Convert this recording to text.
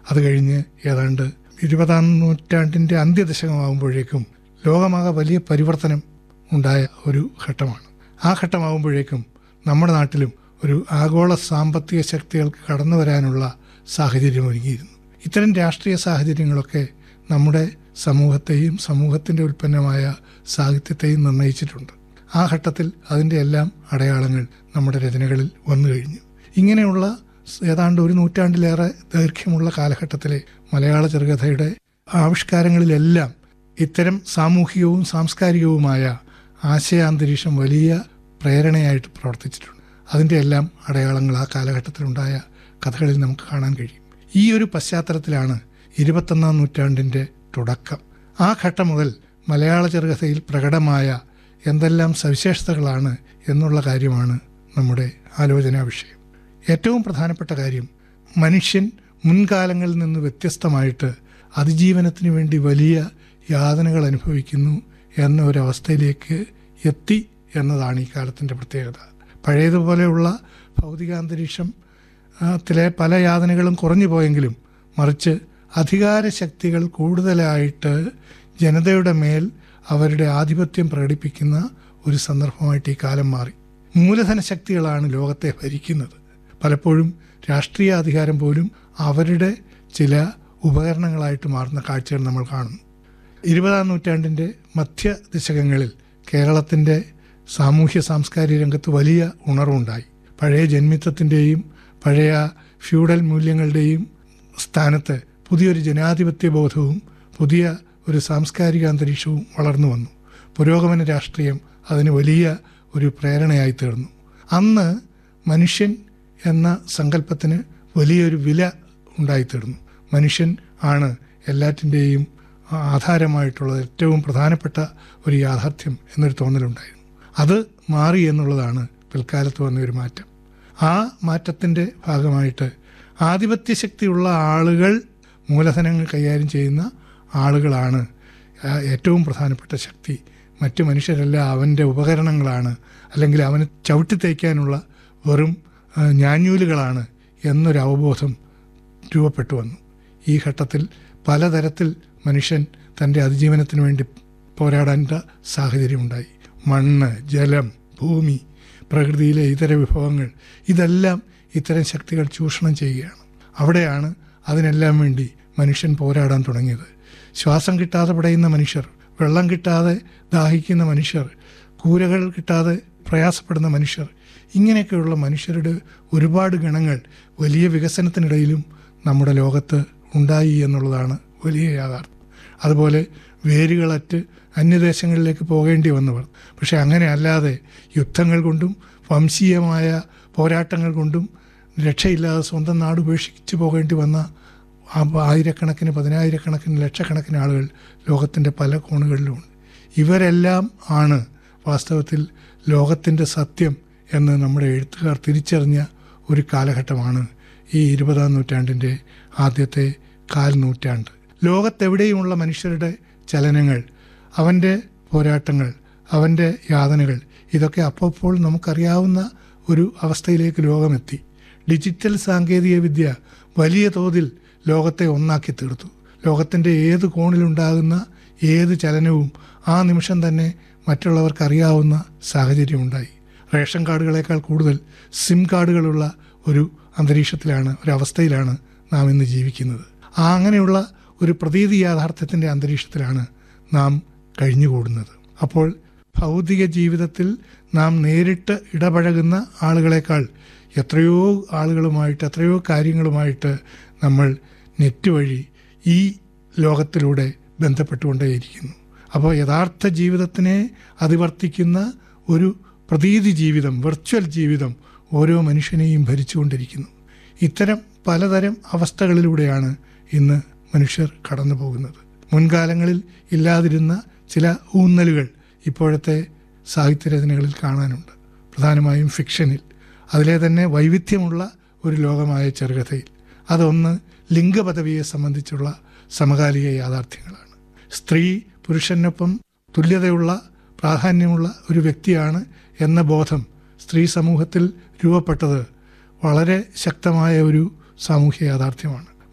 അത് കഴിഞ്ഞ് ഏതാണ്ട് ഇരുപതാം നൂറ്റാണ്ടിൻ്റെ അന്ത്യദശകമാകുമ്പോഴേക്കും ലോകമാകെ വലിയ പരിവർത്തനം ഉണ്ടായ ഒരു ഘട്ടമാണ് ആ ഘട്ടമാകുമ്പോഴേക്കും നമ്മുടെ നാട്ടിലും ഒരു ആഗോള സാമ്പത്തിക ശക്തികൾക്ക് കടന്നു വരാനുള്ള സാഹചര്യം ഒരുങ്ങിയിരുന്നു ഇത്തരം രാഷ്ട്രീയ സാഹചര്യങ്ങളൊക്കെ നമ്മുടെ സമൂഹത്തെയും സമൂഹത്തിൻ്റെ ഉൽപ്പന്നമായ സാഹിത്യത്തെയും നിർണയിച്ചിട്ടുണ്ട് ആ ഘട്ടത്തിൽ അതിൻ്റെ എല്ലാം അടയാളങ്ങൾ നമ്മുടെ രചനകളിൽ വന്നു കഴിഞ്ഞു ഇങ്ങനെയുള്ള ഏതാണ്ട് ഒരു നൂറ്റാണ്ടിലേറെ ദൈർഘ്യമുള്ള കാലഘട്ടത്തിലെ മലയാള ചെറുകഥയുടെ ആവിഷ്കാരങ്ങളിലെല്ലാം ഇത്തരം സാമൂഹികവും സാംസ്കാരികവുമായ ആശയാന്തരീക്ഷം വലിയ പ്രേരണയായിട്ട് പ്രവർത്തിച്ചിട്ടുണ്ട് അതിൻ്റെ എല്ലാം അടയാളങ്ങൾ ആ കാലഘട്ടത്തിലുണ്ടായ കഥകളിൽ നമുക്ക് കാണാൻ കഴിയും ഈ ഒരു പശ്ചാത്തലത്തിലാണ് ഇരുപത്തൊന്നാം നൂറ്റാണ്ടിൻ്റെ തുടക്കം ആ ഘട്ടം മുതൽ മലയാള ചെറുകഥയിൽ പ്രകടമായ എന്തെല്ലാം സവിശേഷതകളാണ് എന്നുള്ള കാര്യമാണ് നമ്മുടെ ആലോചനാ വിഷയം ഏറ്റവും പ്രധാനപ്പെട്ട കാര്യം മനുഷ്യൻ മുൻകാലങ്ങളിൽ നിന്ന് വ്യത്യസ്തമായിട്ട് അതിജീവനത്തിന് വേണ്ടി വലിയ യാതനകൾ അനുഭവിക്കുന്നു എന്ന ഒരവസ്ഥയിലേക്ക് എത്തി എന്നതാണ് ഈ കാലത്തിൻ്റെ പ്രത്യേകത പഴയതുപോലെയുള്ള ഭൗതികാന്തരീക്ഷം ആ, ത്തിലെ പല യാതനകളും കുറഞ്ഞു പോയെങ്കിലും മറിച്ച് അധികാര ശക്തികൾ കൂടുതലായിട്ട് ജനതയുടെ മേൽ അവരുടെ ആധിപത്യം പ്രകടിപ്പിക്കുന്ന ഒരു സന്ദർഭമായിട്ട് ഈ കാലം മാറി മൂലധന ശക്തികളാണ് ലോകത്തെ ഭരിക്കുന്നത് പലപ്പോഴും രാഷ്ട്രീയ അധികാരം പോലും അവരുടെ ചില ഉപകരണങ്ങളായിട്ട് മാറുന്ന കാഴ്ചകൾ നമ്മൾ കാണുന്നു ഇരുപതാം നൂറ്റാണ്ടിൻ്റെ മധ്യ ദശകങ്ങളിൽ കേരളത്തിൻ്റെ സാമൂഹ്യ സാംസ്കാരിക രംഗത്ത് വലിയ ഉണർവുണ്ടായി പഴയ ജന്മിത്വത്തിൻ്റെയും പഴയ ഫ്യൂഡൽ മൂല്യങ്ങളുടെയും സ്ഥാനത്ത് പുതിയൊരു ജനാധിപത്യ ബോധവും പുതിയ ഒരു സാംസ്കാരിക അന്തരീക്ഷവും വളർന്നു വന്നു പുരോഗമന രാഷ്ട്രീയം അതിന് വലിയ ഒരു പ്രേരണയായി തീർന്നു അന്ന് മനുഷ്യൻ എന്ന സങ്കല്പത്തിന് വലിയൊരു വില ഉണ്ടായിത്തീർന്നു മനുഷ്യൻ ആണ് എല്ലാറ്റിൻ്റെയും ആധാരമായിട്ടുള്ളത് ഏറ്റവും പ്രധാനപ്പെട്ട ഒരു യാഥാർത്ഥ്യം എന്നൊരു തോന്നലുണ്ടായിരുന്നു അത് മാറി എന്നുള്ളതാണ് പിൽക്കാലത്ത് വന്ന ഒരു മാറ്റം ആ മാറ്റത്തിൻ്റെ ഭാഗമായിട്ട് ആധിപത്യ ശക്തിയുള്ള ആളുകൾ മൂലധനങ്ങൾ കൈകാര്യം ചെയ്യുന്ന ആളുകളാണ് ആ, ഏറ്റവും പ്രധാനപ്പെട്ട ശക്തി മറ്റു മനുഷ്യരെല്ലാം അവൻ്റെ ഉപകരണങ്ങളാണ് അല്ലെങ്കിൽ അവന് ചവിട്ടി തേക്കാനുള്ള വെറും ആ, ഞാഞ്ഞൂലുകളാണ് എന്നൊരു അവബോധം രൂപപ്പെട്ടു വന്നു ഈ ഘട്ടത്തിൽ പലതരത്തിൽ മനുഷ്യൻ തൻ്റെ അതിജീവനത്തിന് വേണ്ടി പോരാടേണ്ട സാഹചര്യമുണ്ടായി മണ്ണ് ജലം ഭൂമി പ്രകൃതിയിലെ ഇതര വിഭവങ്ങൾ ഇതെല്ലാം ഇത്തരം ശക്തികൾ ചൂഷണം ചെയ്യുകയാണ് അവിടെയാണ് അതിനെല്ലാം വേണ്ടി മനുഷ്യൻ പോരാടാൻ തുടങ്ങിയത് ശ്വാസം കിട്ടാതെ പിടയുന്ന മനുഷ്യർ വെള്ളം കിട്ടാതെ ദാഹിക്കുന്ന മനുഷ്യർ കൂരകൾ കിട്ടാതെ പ്രയാസപ്പെടുന്ന മനുഷ്യർ ഇങ്ങനെയൊക്കെയുള്ള മനുഷ്യരുടെ ഒരുപാട് ഗണങ്ങൾ വലിയ വികസനത്തിനിടയിലും നമ്മുടെ ലോകത്ത് ഉണ്ടായി എന്നുള്ളതാണ് വലിയ യാഥാർത്ഥ്യം അതുപോലെ വേരുകളറ്റ് അന്യദേശങ്ങളിലേക്ക് പോകേണ്ടി വന്നവർ പക്ഷെ അങ്ങനെ അല്ലാതെ യുദ്ധങ്ങൾ കൊണ്ടും വംശീയമായ പോരാട്ടങ്ങൾ കൊണ്ടും രക്ഷയില്ലാതെ സ്വന്തം നാട് ഉപേക്ഷിച്ചു പോകേണ്ടി വന്ന ആ ആയിരക്കണക്കിന് പതിനായിരക്കണക്കിന് ലക്ഷക്കണക്കിന് ആളുകൾ ലോകത്തിൻ്റെ പല കോണുകളിലുമുണ്ട് ഇവരെല്ലാം ആണ് വാസ്തവത്തിൽ ലോകത്തിൻ്റെ സത്യം എന്ന് നമ്മുടെ എഴുത്തുകാർ തിരിച്ചറിഞ്ഞ ഒരു കാലഘട്ടമാണ് ഈ ഇരുപതാം നൂറ്റാണ്ടിൻ്റെ ആദ്യത്തെ കാൽ നൂറ്റാണ്ട് ലോകത്തെവിടെയുമുള്ള മനുഷ്യരുടെ ചലനങ്ങൾ അവൻ്റെ പോരാട്ടങ്ങൾ അവൻ്റെ യാതനകൾ ഇതൊക്കെ അപ്പോൾ നമുക്കറിയാവുന്ന ഒരു അവസ്ഥയിലേക്ക് ലോകമെത്തി ഡിജിറ്റൽ സാങ്കേതിക വിദ്യ വലിയ തോതിൽ ലോകത്തെ ഒന്നാക്കി തീർത്തു ലോകത്തിൻ്റെ ഏത് കോണിലുണ്ടാകുന്ന ഏത് ചലനവും ആ നിമിഷം തന്നെ മറ്റുള്ളവർക്ക് അറിയാവുന്ന സാഹചര്യമുണ്ടായി റേഷൻ കാർഡുകളേക്കാൾ കൂടുതൽ സിം കാർഡുകളുള്ള ഒരു അന്തരീക്ഷത്തിലാണ് ഒരവസ്ഥയിലാണ് നാം ഇന്ന് ജീവിക്കുന്നത് ആ അങ്ങനെയുള്ള ഒരു പ്രതീതി യാഥാർത്ഥ്യത്തിൻ്റെ അന്തരീക്ഷത്തിലാണ് നാം കഴിഞ്ഞുകൂടുന്നത് അപ്പോൾ ഭൗതിക ജീവിതത്തിൽ നാം നേരിട്ട് ഇടപഴകുന്ന ആളുകളെക്കാൾ എത്രയോ ആളുകളുമായിട്ട് എത്രയോ കാര്യങ്ങളുമായിട്ട് നമ്മൾ നെറ്റ് വഴി ഈ ലോകത്തിലൂടെ ബന്ധപ്പെട്ടുകൊണ്ടേയിരിക്കുന്നു അപ്പോൾ യഥാർത്ഥ ജീവിതത്തിനെ അതിവർത്തിക്കുന്ന ഒരു പ്രതീതി ജീവിതം വെർച്വൽ ജീവിതം ഓരോ മനുഷ്യനെയും ഭരിച്ചുകൊണ്ടിരിക്കുന്നു ഇത്തരം പലതരം അവസ്ഥകളിലൂടെയാണ് ഇന്ന് മനുഷ്യർ കടന്നു പോകുന്നത് മുൻകാലങ്ങളിൽ ഇല്ലാതിരുന്ന ചില ഊന്നലുകൾ ഇപ്പോഴത്തെ സാഹിത്യരചനകളിൽ കാണാനുണ്ട് പ്രധാനമായും ഫിക്ഷനിൽ അതിലെ തന്നെ വൈവിധ്യമുള്ള ഒരു ലോകമായ ചെറുകഥയിൽ അതൊന്ന് ലിംഗപദവിയെ സംബന്ധിച്ചുള്ള സമകാലിക യാഥാർത്ഥ്യങ്ങളാണ് സ്ത്രീ പുരുഷനൊപ്പം തുല്യതയുള്ള പ്രാധാന്യമുള്ള ഒരു വ്യക്തിയാണ് എന്ന ബോധം സ്ത്രീ സമൂഹത്തിൽ രൂപപ്പെട്ടത് വളരെ ശക്തമായ ഒരു സാമൂഹ്യ യാഥാർത്ഥ്യമാണ്